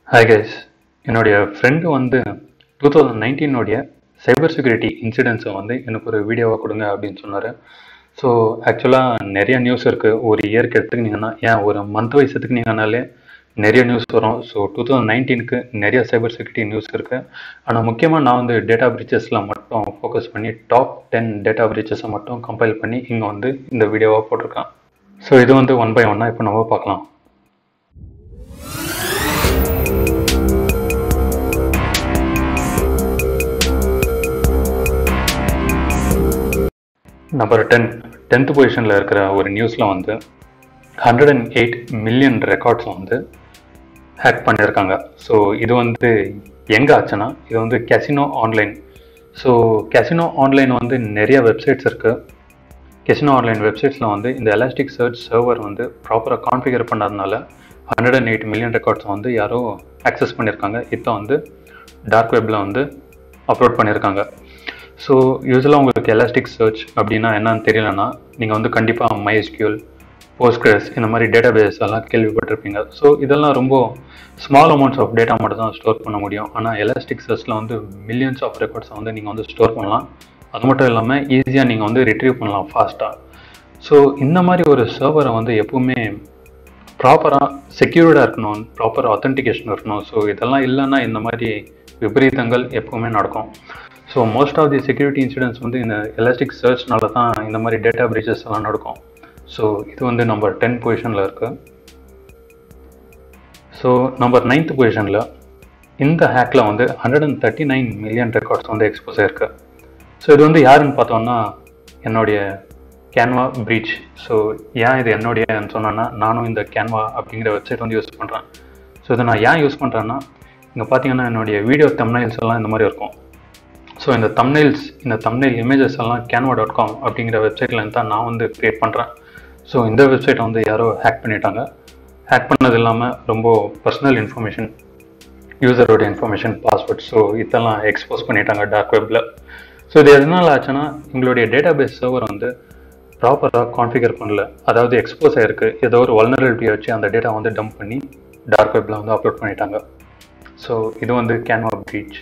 hi guys என்னுடைய friend வந்து two thousand நைன்டீனுடைய சைபர் செக்யூரிட்டி இன்சிடென்ட்ஸை வந்து எனக்கு ஒரு வீடியோவாக கொடுங்க அப்படின்னு சொன்னார் ஸோ ஆக்சுவலாக நிறைய நியூஸ் இருக்குது ஒரு இயர்க்கு எடுத்துக்கிட்டிங்கன்னா ஏன் ஒரு மந்த் வைஸ் எடுத்துக்கிட்டிங்கனாலே நிறைய நியூஸ் வரும் ஸோ டூ தௌசண்ட் நைன்டீனுக்கு நிறைய சைபர் செக்யூரிட்டி நியூஸ் இருக்குது ஆனால் முக்கியமாக நான் வந்து டேட்டா பிரிச்சஸில் மட்டும் ஃபோக்கஸ் பண்ணி டாப் டென் டேட்டா பிரிச்சஸை மட்டும் கம்பைல் பண்ணி இங்கே வந்து இந்த வீடியோவாக போட்டிருக்கேன் ஸோ இது வந்து ஒன் பை ஒன்னாக இப்போ நம்ம பார்க்கலாம் நம்பர் டென் டென்த் பொசிஷனில் இருக்கிற ஒரு நியூஸில் வந்து hundred and eight million records வந்து ஹேக் பண்ணியிருக்காங்க ஸோ இது வந்து எங்கே ஆச்சுன்னா இது வந்து casino online so casino online வந்து நிறைய வெப்சைட்ஸ் இருக்குது கெசினோ ஆன்லைன் வெப்சைட்ஸில் வந்து இந்த எலாஸ்டிக் சர்ச் சர்வர் வந்து ப்ராப்பராக கான்ஃபிகர் பண்ணாதனால hundred and eight million records வந்து யாரோ ஆக்சஸ் பண்ணியிருக்காங்க இப்போ வந்து டார்க் வெப்பில் வந்து அப்லோட் பண்ணியிருக்காங்க ஸோ யூஸ்வலாக உங்களுக்கு எலாஸ்டிக் சர்ச் அப்படின்னா என்னன்னு தெரியலனா நீங்கள் வந்து கண்டிப்பாக MySQL போஸ்ட்கிரஸ் இந்த மாதிரி டேட்டா பேஸ் எல்லாம் கேள்விப்பட்டிருப்பீங்க ஸோ இதெல்லாம் ரொம்ப ஸ்மால் அமௌண்ட்ஸ் ஆஃப் டேட்டா மட்டும் தான் ஸ்டோர் பண்ண முடியும் ஆனால் எலாஸ்டிக் சர்ச்சில் வந்து மில்லியன்ஸ் ஆஃப் ரெக்கார்ட்ஸை வந்து நீங்கள் வந்து ஸ்டோர் பண்ணலாம் அது மட்டும் இல்லாமல் ஈஸியாக நீங்கள் வந்து ரிட்ரீவ் பண்ணலாம் ஃபாஸ்ட்டாக ஸோ இந்த மாதிரி ஒரு சர்வரை வந்து எப்பவுமே ப்ராப்பராக செக்யூர்டாக இருக்கணும் ப்ராப்பர் ஆத்தென்டிகேஷன் இருக்கணும் ஸோ இதெல்லாம் இல்லைன்னா இந்த மாதிரி விபரீதங்கள் எப்பவுமே நடக்கும் so most of the security incidents வந்து இந்த எலாஸ்டிக் சர்ச்னால தான் இந்த மாதிரி டேட்டா பிரீச்சஸ் எல்லாம் நடக்கும் ஸோ இது வந்து நம்பர் டென் பொசிஷனில் இருக்குது ஸோ நம்பர் நைன்த் பொசிஷனில் இந்த ஹேக்கில் வந்து hundred and thirty nine million records வந்து எக்ஸ்போஸ் ஆயிருக்கு ஸோ இது வந்து யாருன்னு பார்த்தோம்னா என்னுடைய கேன்வா பிரீச் ஸோ ஏன் இது என்னுடையன்னு சொன்னேன்னா நானும் இந்த கேன்வா அப்படிங்கிற வெப்சைட் வந்து யூஸ் பண்ணுறேன் ஸோ இதை நான் ஏன் யூஸ் பண்ணுறேன்னா இங்கே பார்த்தீங்கன்னா என்னுடைய வீடியோ தம்னைல்ஸ் எல்லாம் இந்த மாதிரி இருக்கும் ஸோ இந்த தம்னைல்ஸ் இந்த தம்னைல் இமேஜஸ் எல்லாம் கேன்வா டாட் காம் அப்படிங்கிற வெப்சைட்டில் தான் நான் வந்து க்ரியேட் பண்ணுறேன் ஸோ இந்த வெப்சைட்டை வந்து யாரோ ஹேக் பண்ணிட்டாங்க ஹேக் பண்ணது இல்லாமல் ரொம்ப பர்சனல் இன்ஃபர்மேஷன் யூசரோட இன்ஃபர்மேஷன் பாஸ்வேர்ட் ஸோ இதெல்லாம் எக்ஸ்போஸ் பண்ணிட்டாங்க டார்க் வெப்பில் ஸோ இது எதனால் ஆச்சுன்னா எங்களுடைய டேட்டா பேஸ் சர்வர் வந்து ப்ராப்பராக கான்ஃபிகர் பண்ணல அதாவது எக்ஸ்போஸ் ஆயிருக்கு ஏதோ ஒரு வல்னரபிலிட்டியை வச்சு அந்த டேட்டா வந்து டம்ப் பண்ணி டார்க் வெப்பில் வந்து அப்லோட் பண்ணிட்டாங்க ஸோ இது வந்து Canva breach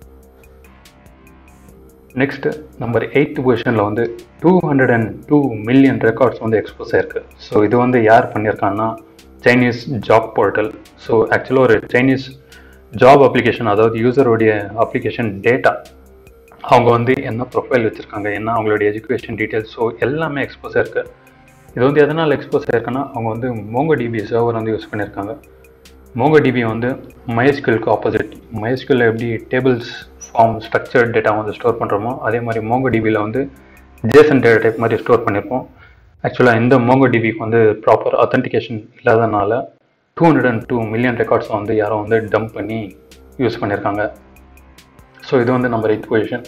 next number eighth பொசிஷனில் வந்து two hundred and two million records வந்து எக்ஸ்போஸ் ஆயிருக்கு ஸோ இது வந்து யார் பண்ணியிருக்காங்கன்னா சைனீஸ் ஜாப் போர்ட்டல் ஸோ ஆக்சுவலாக ஒரு சைனீஸ் ஜாப் அப்ளிகேஷன் அதாவது யூசருடைய அப்ளிகேஷன் டேட்டா அவங்க வந்து என்ன ப்ரொஃபைல் வச்சுருக்காங்க என்ன அவங்களுடைய எஜுகேஷன் டீட்டெயில்ஸ் ஸோ எல்லாமே எக்ஸ்போஸ் ஆயிருக்கு இது வந்து எதனால் எக்ஸ்போஸ் ஆயிருக்குன்னா அவங்க வந்து மோங்கோ டிபி சர்வர் வந்து யூஸ் பண்ணியிருக்காங்க மோங்கோ டிபி வந்து MySQL-க்கு ஆப்போசிட் MySQL எப்படி டேபிள்ஸ் ஃபார்ம் ஸ்ட்ரக்சர் டேட்டா வந்து ஸ்டோர் பண்ணுறோமோ அதே மாதிரி மோங்கோ டிபியில் வந்து ஜேசன் டேட்டா டைப் மாதிரி ஸ்டோர் பண்ணியிருப்போம் ஆக்சுவலாக இந்த மோங்கோ டிபிக்கு வந்து ப்ராப்பர் அத்தன்டிகேஷன் இல்லாதனால two hundred and two million ரெக்கார்ட்ஸை வந்து யாரோ வந்து டம்ப் பண்ணி யூஸ் பண்ணியிருக்காங்க ஸோ இது வந்து number eight position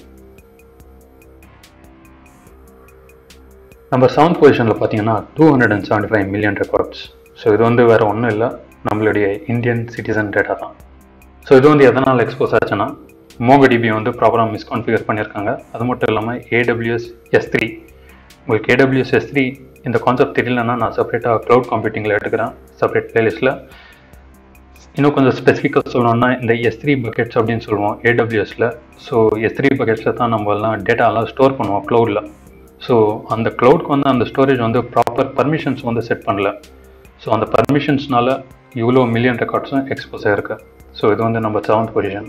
number seventh பொசிஷனில் பார்த்தீங்கன்னா two hundred and seventy five million records so இது வந்து வேறு ஒன்றும் இல்லை நம்மளுடைய இந்தியன் சிட்டிசன் டேட்டா தான் ஸோ இது வந்து எதனால் எக்ஸ்போஸ் ஆச்சுன்னா மோகடிபி வந்து ப்ராப்பராக மிஸ்கான்ஃபிகர் பண்ணியிருக்காங்க அது மட்டும் இல்லாமல் ஏடபிள்யூஎஸ் எஸ் த்ரீ உங்களுக்கு ஏடபிள்யூஎஸ் எஸ் த்ரீ இந்த கான்செப்ட் தெரியலன்னா நான் செப்பரேட்டாக க்ளவுட் கம்ப்யூட்டிங்கில் எடுத்துக்கிறேன் செப்பரேட் பிளேலிஸ்ட்டில் இன்னும் கொஞ்சம் ஸ்பெசிஃபிக்காக சொல்லணும்னா இந்த எஸ் த்ரீ பக்கெட்ஸ் அப்படின்னு சொல்லுவோம் ஏடபிள்யூஎஸில் ஸோ எஸ் த்ரீ பக்கெட்ஸில் தான் நம்ம எல்லாம் டேட்டாலாம் ஸ்டோர் பண்ணுவோம் க்ளவுடில் ஸோ அந்த க்ளவுட்க்கு வந்து அந்த ஸ்டோரேஜ் வந்து ப்ராப்பர் பர்மிஷன்ஸ் வந்து செட் பண்ணல ஸோ அந்த பர்மிஷன்ஸ்னால இவ்வளோ மில்லியன் ரெக்கார்ட்ஸும் எக்ஸ்போஸ் ஆயிருக்கு ஸோ இது வந்து நம்ம செவன்த் பொசிஷன்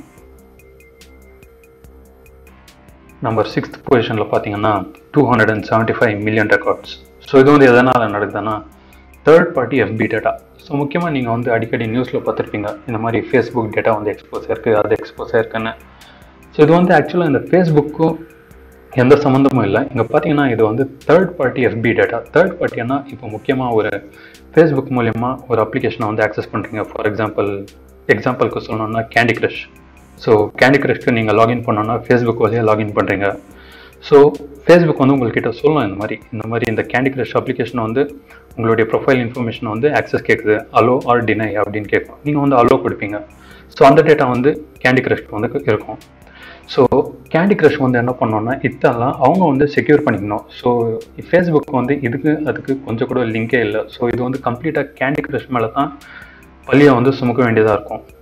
நம்பர் சிக்ஸ்த் பொசிஷனில் பார்த்தீங்கன்னா two hundred and seventy five million records so இது வந்து எதனால் நடக்குதுன்னா third party FB data so முக்கியமாக நீங்கள் வந்து அடிக்கடி நியூஸில் பார்த்துருப்பீங்க இந்த மாதிரி ஃபேஸ்புக் டேட்டா வந்து எக்ஸ்போஸ் ஆயிருக்கு அது எக்ஸ்போஸ் ஆயிருக்குன்னு ஸோ இது வந்து ஆக்சுவலாக இந்த ஃபேஸ்புக்கும் எந்த சம்மந்தமும் இல்லை இங்கே பார்த்தீங்கன்னா இது வந்து third party FB data third பார்ட்டினா இப்போ முக்கியமாக ஒரு ஃபேஸ்புக் மூலயமா ஒரு அப்ளிகேஷனை வந்து ஆக்சஸ் பண்ணுறீங்க ஃபார் எக்ஸாம்பிள் எக்ஸாம்பிளுக்கு சொல்லணும்னா கேண்டி க்ரஷ் ஸோ கேண்டி க்ரஷ்க்கு நீங்கள் லாகின் பண்ணோன்னா ஃபேஸ்புக் வழியாக லாகின் பண்ணுறீங்க ஸோ ஃபேஸ்புக் வந்து உங்கள்கிட்ட சொல்லலாம் இந்த மாதிரி இந்த மாதிரி இந்த கேண்டி க்ரஷ் அப்ளிகேஷனை வந்து உங்களுடைய ப்ரொஃபைல் இன்ஃபர்மேஷனை வந்து ஆக்சஸ் கேட்குது அலோ ஆர் டினை அப்படின்னு கேட்கும் நீங்கள் வந்து அலோ கொடுப்பீங்க ஸோ அந்த டேட்டா வந்து கேண்டி க்ரஷ்க்கு வந்து இருக்கும் ஸோ கேண்டி க்ரஷ் வந்து என்ன பண்ணோன்னா இதெல்லாம் அவங்க வந்து செக்யூர் பண்ணிக்கணும் ஸோ ஃபேஸ்புக் வந்து இதுக்கு அதுக்கு கொஞ்சம் கூட லிங்கே இல்லை ஸோ இது வந்து கம்ப்ளீட்டாக கேண்டி க்ரஷ் மேலே தான் பள்ளியை வந்து சுமக்க வேண்டியதாக இருக்கும்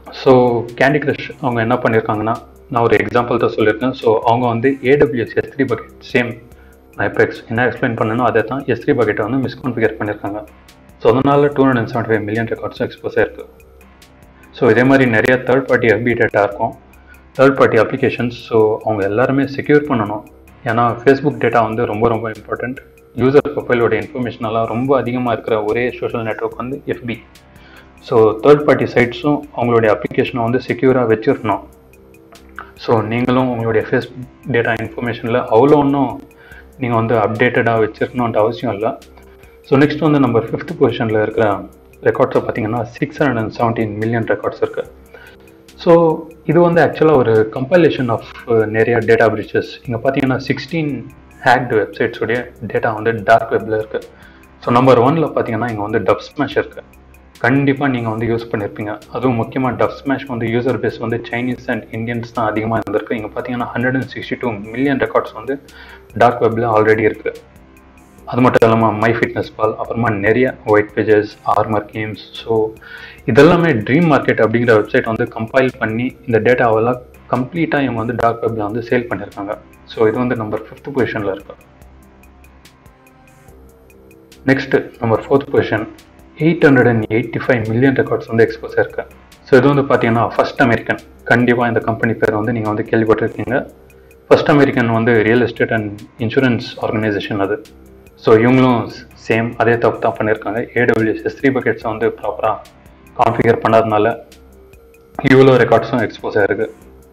ஸோ கேண்டி கிரஷ் அவங்க என்ன பண்ணியிருக்காங்கன்னா நான் ஒரு எக்ஸாம்பிள் தான் சொல்லியிருக்கேன் ஸோ அவங்க வந்து AWS S three bucket same நான் இப்போ எக்ஸ் என்ன எக்ஸ்பிளைன் பண்ணனோ அதே தான் எஸ் த்ரீ பக்கெட்டை வந்து மிஸ்கான்ஃபிகர் பண்ணியிருக்காங்க ஸோ அதனால two hundred seventy five million ரெக்கார்ட்ஸும் எக்ஸ்போஸ் ஆயிருக்கு ஸோ இதே மாதிரி நிறைய தேர்ட் பார்ட்டி எஃபி டேட்டா இருக்கும் தேர்ட் பார்ட்டி அப்ளிகேஷன்ஸ் ஸோ அவங்க எல்லாருமே செக்யூர் பண்ணணும் ஏன்னா ஃபேஸ்புக் டேட்டா வந்து ரொம்ப ரொம்ப இம்பார்ட்டண்ட் யூசர் ப்ரொஃபைலோட இன்ஃபர்மேஷன் எல்லாம் ரொம்ப அதிகமாக இருக்கிற ஒரே சோஷியல் நெட்ஒர்க் வந்து எஃபி ஸோ தேர்ட் பார்ட்டி சைட்ஸும் அவங்களுடைய அப்ளிகேஷனை வந்து செக்யூராக வச்சிருக்கணும் ஸோ நீங்களும் உங்களுடைய ஃபேஸ்புக் டேட்டா இன்ஃபர்மேஷனில் அவ்வளோ ஒன்றும் நீங்கள் வந்து அப்டேட்டடாக வச்சிருக்கணுன்ற அவசியம் இல்லை ஸோ நெக்ஸ்ட் வந்து நம்ம ஃபிஃப்த் பொசிஷனில் இருக்கிற ரெக்கார்ட்ஸை பார்த்தீங்கன்னா six hundred and seventeen million records இருக்குது ஸோ இது வந்து ஆக்சுவலாக ஒரு கம்பைலேஷன் ஆஃப் நிறைய டேட்டா பிரிச்சஸ் இங்கே பார்த்தீங்கன்னா சிக்ஸ்டீன் ஹேக்டு வெப்சைட்ஸுடைய டேட்டா வந்து டார்க் வெப்பில் இருக்குது ஸோ நம்பர் ஒனில் பார்த்தீங்கன்னா இங்கே வந்து டப் ஸ்மாஷ் இருக்குது கண்டிப்பாக நீங்கள் வந்து யூஸ் பண்ணியிருப்பீங்க அதுவும் முக்கியமாக டப் ஸ்மாஷ் வந்து யூசர் பேஸ் வந்து சைனீஸ் அண்ட் இந்தியன்ஸ் தான் அதிகமாக இருந்திருக்கு இங்கே பார்த்தீங்கன்னா hundred and sixty two million records வந்து டார்க் வெப்பில் ஆல்ரெடி இருக்குது அது மட்டும் இல்லாமல் மை ஃபிட்னஸ் பால் அப்புறமா நிறைய White Pages Armor Games so இதெல்லாமே ட்ரீம் மார்க்கெட் அப்படிங்கிற வெப்சைட் வந்து கம்பைல் பண்ணி இந்த டேட்டாவெல்லாம் கம்ப்ளீட்டாக இவங்க வந்து டார்க் வெப்பில் வந்து சேல் பண்ணியிருக்காங்க ஸோ இது வந்து நம்பர் ஃபிஃப்த் பொசிஷனில் இருக்கு next number fourth position eight hundred and eighty five million records வந்து எக்ஸ்போஸ் இருக்கு ஸோ இது வந்து பார்த்தீங்கன்னா ஃபர்ஸ்ட் அமெரிக்கன் கண்டிப்பாக இந்த கம்பெனி பேர் வந்து நீங்கள் வந்து கேள்விப்பட்டிருக்கீங்க ஃபர்ஸ்ட் அமெரிக்கன் வந்து real estate and insurance organization அது ஸோ இவங்களும் சேம் அதே தப்பு தான் பண்ணியிருக்காங்க ஏடபிள்யூஎஸ் எஸ் த்ரீ பக்கெட்ஸை வந்து ப்ராப்பராக கான்ஃபிகர் பண்ணாதனால இவ்வளோ ரெக்கார்ட்ஸும் எக்ஸ்போஸ் ஆயிருக்கு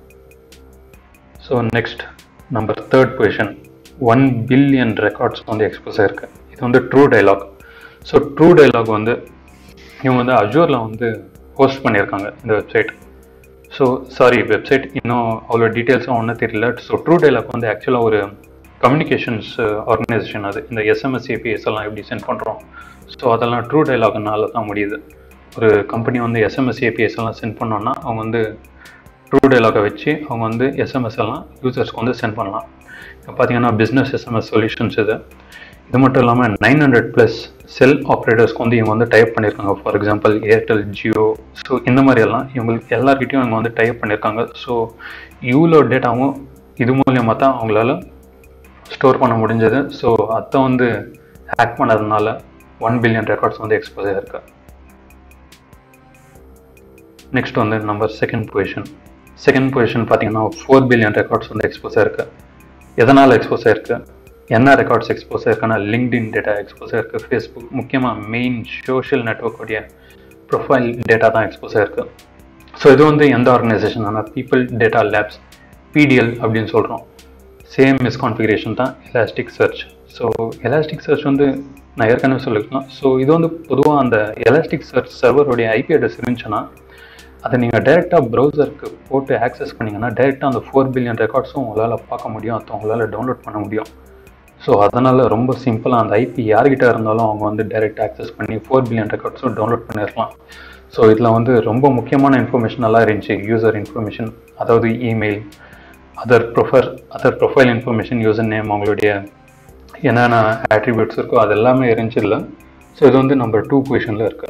so next number third position one billion records வந்து எக்ஸ்போஸ் ஆயிருக்கு இது வந்து True Dialog so True Dialog வந்து இவங்க வந்து அஜூரில் வந்து ஹோஸ்ட் பண்ணியிருக்காங்க இந்த வெப்சைட் ஸோ சாரி வெப்சைட் இன்னும் அவ்வளோ டீட்டெயில்ஸும் ஒன்றும் தெரியல ஸோ ட்ரூ டைலாக் வந்து ஆக்சுவலாக ஒரு கம்யூனிகேஷன்ஸ் ஆர்கனைசேஷன் அது இந்த எஸ்எம்எஸ் ஏபிஎஸ் எல்லாம் எப்படி சென்ட் பண்ணுறோம் ஸோ அதெல்லாம் ட்ரூ டைலாக்னால தான் முடியுது ஒரு கம்பெனி வந்து எஸ்எம்எஸ் ஏபிஎஸ் எல்லாம் சென்ட் பண்ணோன்னா அவங்க வந்து ட்ரூ டைலாகை வச்சு அவங்க வந்து எஸ்எம்எஸ் எல்லாம் யூசர்ஸ்க்கு வந்து சென்ட் பண்ணலாம் இப்போ பார்த்தீங்கன்னா பிஸ்னஸ் எஸ்எம்எஸ் சொல்யூஷன்ஸ் இது இது மட்டும் இல்லாமல் நைன் ஹண்ட்ரட் ப்ளஸ் செல் ஆப்ரேட்டர்ஸ்க்கு வந்து இவங்க வந்து டைப் பண்ணியிருக்காங்க for example Airtel Jio so இந்த மாதிரி எல்லாம் இவங்களுக்கு எல்லார்கிட்டையும் இவங்க வந்து டைப் பண்ணியிருக்காங்க ஸோ இவ்வளோ டேட்டாவும் இது மூலியமாக தான் அவங்களால ஸ்டோர் பண்ண முடிஞ்சது ஸோ அதை வந்து ஹேக் பண்ணதுனால ஒன் பில்லியன் ரெக்கார்ட்ஸ் வந்து எக்ஸ்போஸ் ஆயிருக்கு நெக்ஸ்ட் வந்து number second position second position பார்த்தீங்கன்னா ஃபோர் பில்லியன் ரெக்கார்ட்ஸ் வந்து எக்ஸ்போஸ் ஆயிருக்கு எதனால் எக்ஸ்போஸ் ஆயிருக்கு என்ன ரெக்கார்ட்ஸ் எக்ஸ்போஸ் ஆயிருக்குன்னா லிங்க்டின் டேட்டா எக்ஸ்போஸ் ஆயிருக்கு ஃபேஸ்புக் முக்கியமாக மெயின் சோஷியல் நெட்ஒர்க்குடைய ப்ரொஃபைல் டேட்டா தான் எக்ஸ்போஸ் ஆயிருக்கு ஸோ இது வந்து எந்த ஆர்கனைசேஷன் ஆனால் பீப்புள் டேட்டா லேப்ஸ் பிடிஎல் அப்படின்னு சொல்கிறோம் சேம் மிஸ்கான்ஃபிகரேஷன் தான் elastic search so elastic search வந்து நான் ஏற்கனவே சொல்லியிருக்கேன் ஸோ இது வந்து பொதுவாக அந்த எலாஸ்டிக் சர்ச் சர்வருடைய ஐபி அட்ரஸ் இருந்துச்சுன்னா அதை நீங்கள் டைரெக்டாக ப்ரௌசருக்கு போட்டு ஆக்சஸ் பண்ணிங்கன்னா டைரெக்டாக அந்த ஃபோர் பில்லியன் ரெக்கார்ட்ஸும் உங்களால் பார்க்க முடியும் அதை உங்களால் டவுன்லோட் பண்ண முடியும் ஸோ அதனால் ரொம்ப சிம்பிளாக அந்த ஐபி யார்கிட்ட இருந்தாலும் அவங்க வந்து டைரெக்ட் ஆக்சஸ் பண்ணி ஃபோர் பில்லியன் ரெக்கார்ட்ஸும் டவுன்லோட் பண்ணிடலாம் ஸோ இதில் வந்து ரொம்ப முக்கியமான இன்ஃபர்மேஷன் எல்லாம் இருந்துச்சு யூசர் இன்ஃபர்மேஷன் அதாவது இமெயில் அதர் ப்ரொஃபர் other profile information user name அவங்களுடைய என்னென்ன ஆட்ரிபியூட்ஸ் இருக்கோ அது எல்லாமே இருந்துச்சு இல்லை ஸோ இது வந்து நம்பர் டூ பொசிஷனில் இருக்கு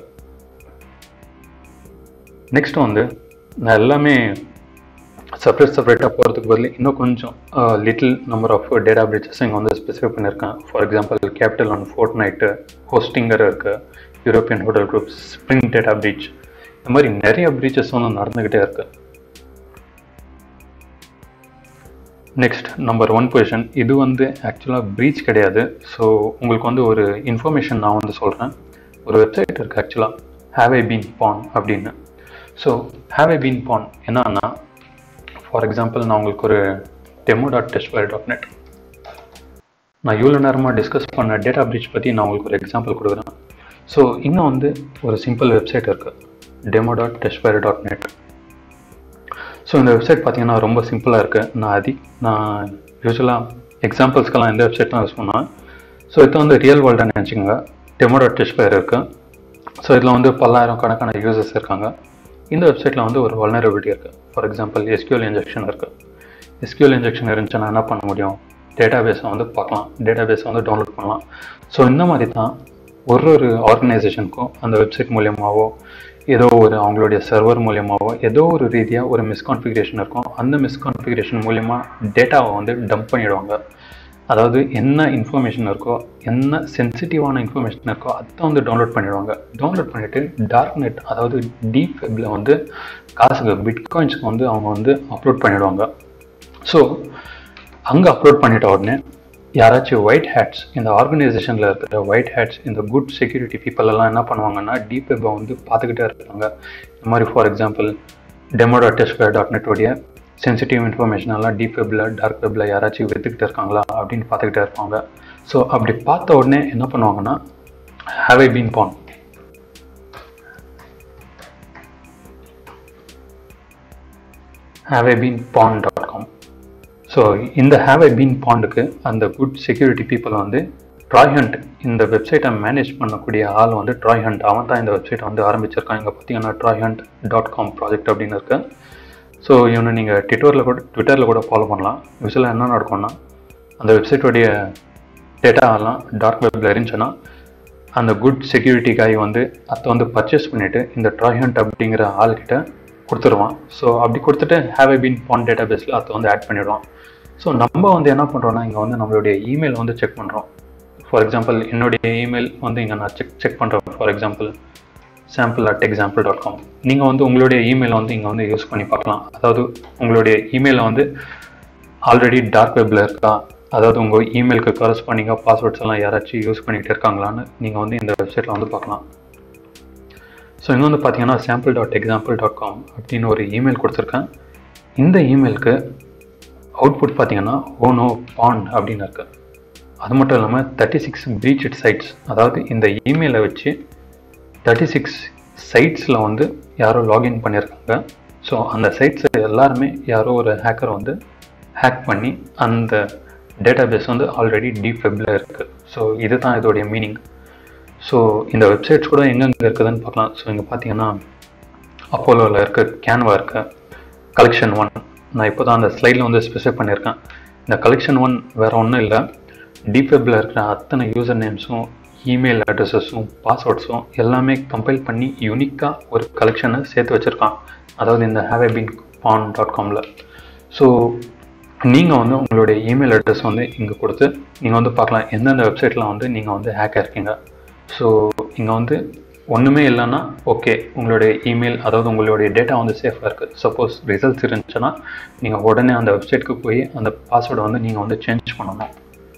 நெக்ஸ்ட் வந்து நான் எல்லாமே செப்பரேட் செப்பரேட்டாக போகிறதுக்கு பதில் இன்னும் கொஞ்சம் little number of data breaches இங்கே வந்து ஸ்பெசிஃபை பண்ணியிருக்கேன் for example Capital One Fortnite Hostinger இருக்குது European hotel group spring data breach இந்த மாதிரி நிறைய பிரீச்சஸ் வந்து நடந்துக்கிட்டே இருக்கு நெக்ஸ்ட் நம்பர் ஒன் பொசிஷன் இது வந்து ஆக்சுவலாக ப்ரீச் கிடையாது ஸோ உங்களுக்கு வந்து ஒரு இன்ஃபர்மேஷன் நான் வந்து சொல்கிறேன் ஒரு வெப்சைட் இருக்குது ஆக்சுவலாக ஹேவ் ஐ பீன் பான் அப்படின்னு so have I been pwned என்னன்னா ஃபார் எக்ஸாம்பிள் நான் உங்களுக்கு ஒரு demo dot test dot net நான் இவ்வளோ நேரமாக டிஸ்கஸ் பண்ண டேட்டா பிரீச் பற்றி நான் உங்களுக்கு ஒரு எக்ஸாம்பிள் கொடுக்குறேன் ஸோ இன்னும் வந்து ஒரு சிம்பிள் வெப்சைட் இருக்குது demo dot test dot net so இந்த வெப்சைட் பார்த்தீங்கன்னா ரொம்ப சிம்பிளாக இருக்குது நான் அதி நான் யூஸ்வலாக எக்ஸாம்பிள்ஸ்க்கெல்லாம் எந்த வெப்சைட் தான் யூஸ் பண்ணுவேன் ஸோ இது வந்து ரியல் வேர்ல்டுன்னு நினச்சிக்கோங்க டெமோ டாட் டெஸ்ட் இருக்குது ஸோ இதில் வந்து பல்லாயிரம் கணக்கான யூசர்ஸ் இருக்காங்க இந்த வெப்சைட்டில் வந்து ஒரு வல்னரபிலிட்டி இருக்குது ஃபார் எக்ஸாம்பிள் எஸ்கியூஎல் இன்ஜெக்ஷன் இருக்குது எஸ்கியூஎல் இன்ஜெக்ஷன் இருந்துச்சுன்னா என்ன பண்ண முடியும் டேட்டா பேஸை வந்து பார்க்கலாம் டேட்டா பேஸை வந்து டவுன்லோட் பண்ணலாம் ஸோ இந்த மாதிரி தான் ஒரு ஒரு ஆர்கனைசேஷனுக்கும் அந்த வெப்சைட் மூலியமாகவோ ஏதோ ஒரு அவங்களுடைய சர்வர் மூலியமாவோ ஏதோ ஒரு ரீதியாக ஒரு மிஸ்கான்ஃபிகரேஷன் இருக்கும் அந்த மிஸ்கான்ஃபிகரேஷன் மூலியமா டேட்டாவை வந்து டம்ப் பண்ணிடுவாங்க அதாவது என்ன இன்ஃபர்மேஷன் இருக்கோ என்ன சென்சிட்டிவான இன்ஃபர்மேஷன் இருக்கோ அதை வந்து டவுன்லோட் பண்ணிடுவாங்க டவுன்லோட் பண்ணிவிட்டு டார்க் நெட் அதாவது டீப் வெப்பில் வந்து காசுக்கு பிட்காயின்ஸ்க்கு வந்து அவங்க வந்து அப்லோட் பண்ணிடுவாங்க ஸோ அங்கே அப்லோட் பண்ணிட்ட உடனே யாராச்சும் ஒயிட் ஹேட்ஸ் இந்த ஆர்கனைசேஷனில் இருக்கிற ஒயிட் ஹேட்ஸ் இந்த குட் செக்யூரிட்டி பீப்புள் எல்லாம் என்ன பண்ணுவாங்கன்னா டீப் வெப்பை வந்து பார்த்துக்கிட்டே இருக்காங்க இந்த மாதிரி ஃபார் எக்ஸாம்பிள் டெமோ டாட் டெஸ்ட்வேர் டாட் நெட்டோடைய சென்சிட்டிவ் இன்ஃபர்மேஷன் எல்லாம் டீப் வெப்பில் டார்க் வெப்பில் யாராச்சும் விற்றுக்கிட்டு இருக்காங்களா அப்படின்னு பார்த்துக்கிட்டே இருப்பாங்க ஸோ அப்படி பார்த்த உடனே என்ன பண்ணுவாங்கன்னா have I been pwned have I been pwned dot com so இந்த ஹாவ் ஐ பீன் பாண்டுக்கு அந்த குட் செக்யூரிட்டி பீப்புள் வந்து ட்ராய் ஹண்ட் இந்த வெப்சைட்டை மேனேஜ் பண்ணக்கூடிய ஆள் வந்து ட்ராய் ஹண்ட் அவன் தான் இந்த வெப்சைட்டை வந்து ஆரம்பிச்சிருக்கான் இங்கே பார்த்தீங்கன்னா Troy Hunt dot com project அப்படின்னு இருக்கு ஸோ இவனை நீங்கள் ட்விட்டரில் கூட ட்விட்டரில் கூட ஃபாலோ பண்ணலாம் யூஸ்வலாக என்ன நடக்கும்னா அந்த வெப்சைட்டோடைய டேட்டாலாம் டார்க் வெப்பில் இருந்துச்சுன்னா அந்த குட் செக்யூரிட்டி காய் வந்து அதை வந்து பர்ச்சேஸ் பண்ணிவிட்டு இந்த ட்ராய் ஹண்ட் அப்படிங்கிற ஆள்கிட்ட கொடுத்துருவான் ஸோ அப்படி கொடுத்துட்டு ஹேவ் ஐ பீன் பான் டேட்டா பேஸில் அதை வந்து ஆட் பண்ணிடுவான் ஸோ நம்ம வந்து என்ன பண்ணுறோம்னா இங்கே வந்து நம்மளுடைய இமெயில் வந்து செக் பண்ணுறோம் ஃபார் எக்ஸாம்பிள் என்னுடைய இமெயில் வந்து இங்கே நான் செக் செக் பண்ணுறேன் for example sample at example dot com நீங்கள் வந்து உங்களுடைய இமெயிலை வந்து இங்கே வந்து யூஸ் பண்ணி பார்க்கலாம் அதாவது உங்களுடைய இமெயிலில் வந்து ஆல்ரெடி டார்க் வெப்பில் இருக்கா அதாவது உங்கள் இமெயிலுக்கு கரஸ்பாண்டிங்காக பாஸ்வேர்ட்ஸ் எல்லாம் யாராச்சும் யூஸ் பண்ணிகிட்டு இருக்காங்களான்னு நீங்கள் வந்து இந்த வெப்சைட்டில் வந்து பார்க்கலாம் ஸோ இங்கே வந்து பார்த்தீங்கன்னா sample dot example dot com அப்படின்னு ஒரு இமெயில் கொடுத்துருக்கேன் இந்த இமெயிலுக்கு அவுட்புட் பார்த்தீங்கன்னா ஓனோ பாண்ட் அப்படின்னு இருக்கு அது மட்டும் இல்லாமல் தேர்ட்டி சிக்ஸ் ப்ரீச்சட் சைட்ஸ் அதாவது இந்த இமெயிலை வச்சு தேர்ட்டி சிக்ஸ் சைட்ஸில் வந்து யாரோ லாகின் பண்ணியிருக்காங்க ஸோ அந்த சைட்ஸ் எல்லாருமே யாரோ ஒரு ஹேக்கர் வந்து ஹேக் பண்ணி அந்த டேட்டா பேஸ் வந்து ஆல்ரெடி டீப் வெப்பில் இருக்குது ஸோ இதுதான் இதோடைய மீனிங் ஸோ இந்த வெப்சைட்ஸ் கூட எங்கெங்கே இருக்குதுன்னு பார்க்கலாம் ஸோ இங்கே பார்த்தீங்கன்னா அப்போலோவில் இருக்குது கேன்வா இருக்குது கலெக்ஷன் ஒன் நான் இப்போ தான் அந்த ஸ்லைடில் வந்து ஸ்பெசிஃபை பண்ணியிருக்கேன் இந்த கலெக்ஷன் ஒன் வேறு ஒன்றும் இல்லை டீப் வெப்பில் இருக்கிற அத்தனை யூசர் நேம்ஸும் இமெயில் அட்ரஸஸும் பாஸ்வேர்ட்ஸும் எல்லாமே கம்பைல் பண்ணி யூனிக்காக ஒரு கலெக்ஷனை சேர்த்து வச்சுருக்கான் அதாவது இந்த ஹேவ் பின் பான் டாட் காமில் ஸோ நீங்கள் வந்து உங்களுடைய இமெயில் அட்ரஸ் வந்து இங்கே கொடுத்து நீங்கள் வந்து பார்க்கலாம் எந்தெந்த வெப்சைட்டில் வந்து நீங்கள் வந்து ஹேக் இருக்கீங்க ஸோ இங்கே வந்து ஒன்றுமே இல்லைன்னா ஓகே உங்களுடைய இமெயில் அதாவது உங்களுடைய டேட்டா வந்து சேஃபாக இருக்குது சப்போஸ் ரிசல்ட்ஸ் இருந்துச்சுன்னா நீங்கள் உடனே அந்த வெப்சைட்க்கு போய் அந்த பாஸ்வேர்டை வந்து நீங்கள் வந்து சேஞ்ச் பண்ணணும்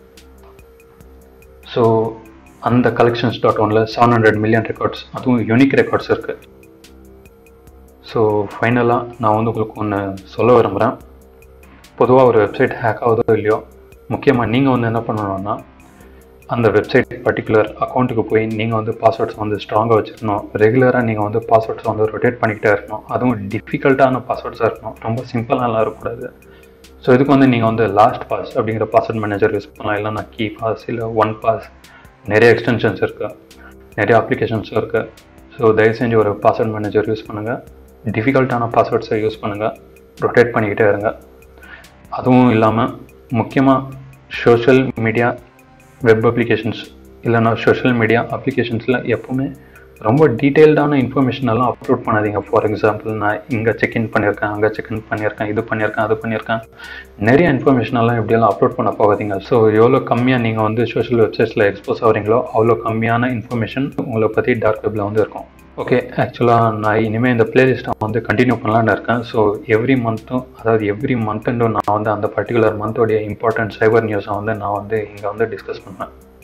ஸோ அந்த கலெக்ஷன்ஸ் டாட் ஒனில் செவன் ஹண்ட்ரட் மில்லியன் ரெக்கார்ட்ஸ் அதுவும் யூனிக் ரெக்கார்ட்ஸ் இருக்குது ஸோ ஃபைனலாக நான் வந்து உங்களுக்கு ஒன்று சொல்ல விரும்புகிறேன் பொதுவாக ஒரு வெப்சைட் ஹேக் ஆகுதோ இல்லையோ முக்கியமாக நீங்கள் வந்து என்ன பண்ணணும்னா அந்த வெப்சைட் பர்டிகுலர் அக்கௌண்ட்டுக்கு போய் நீங்கள் வந்து பாஸ்வேர்ட்ஸ் வந்து ஸ்ட்ராங்காக வச்சுருக்கணும் ரெகுலராக நீங்கள் வந்து பாஸ்வேர்ட்ஸ் வந்து ரொட்டேட் பண்ணிக்கிட்டே இருக்கணும் அதுவும் டிஃபிகல்ட்டான பாஸ்வேர்ட்ஸாக இருக்கணும் ரொம்ப சிம்பிளாலாம் இருக்கக்கூடாது ஸோ இதுக்கு வந்து நீங்கள் வந்து லாஸ்ட் பாஸ் அப்படிங்கிற பாஸ்வேர்ட் மேனேஜர் யூஸ் பண்ணலாம் இல்லைனா கீ பாஸ் இல்லை ஒன் பாஸ் நிறைய எக்ஸ்டென்ஷன்ஸ் இருக்குது நிறைய அப்ளிகேஷன்ஸ் இருக்குது ஸோ தயவு செஞ்சு ஒரு பாஸ்வேர்ட் மேனேஜர் யூஸ் பண்ணுங்கள் டிஃபிகல்ட்டான பாஸ்வேர்ட்ஸை யூஸ் பண்ணுங்கள் ரொட்டேட் பண்ணிக்கிட்டே இருங்க அதுவும் இல்லாமல் முக்கியமாக சோஷியல் மீடியா வெப் அப்ளிகேஷன்ஸ் இல்லைனா சோஷியல் மீடியா அப்ளிகேஷன்ஸில் எப்போவுமே ரொம்ப டீட்டெயில்டான இன்ஃபர்மேஷன் எல்லாம் அப்லோட் பண்ணாதீங்க ஃபார் எக்ஸாம்பிள் நான் இங்கே செக்இன் பண்ணியிருக்கேன் அங்கே செக்இன் பண்ணியிருக்கேன் இது பண்ணியிருக்கேன் அது பண்ணியிருக்கேன் நிறைய இன்ஃபர்மேஷன் எல்லாம் இப்படியெல்லாம் அப்லோட் பண்ண போகாதீங்க ஸோ எவ்வளோ கம்மியாக நீங்கள் வந்து சோஷியல் வெப்சைட்ஸில் எக்ஸ்போஸ் ஆகிறீங்களோ அவ்வளோ கம்மியான இன்ஃபர்மேஷன் உங்களை பற்றி டார்க் வெப்பில் வந்து இருக்கும் ஓகே ஆக்சுவலாக நான் இனிமேல் இந்த பிளேலிஸ்ட்டை வந்து கண்டினியூ பண்ணலான்னு இருக்கேன் ஸோ எவ்ரி மந்த்தும் அதாவது எவ்ரி மந்த்துண்டும் நான் வந்து அந்த பர்டிகுலர் மந்தோடைய இம்பார்ட்டன்ட் சைபர் நியூஸை வந்து நான் வந்து இங்கே வந்து டிஸ்கஸ் பண்ணுவேன்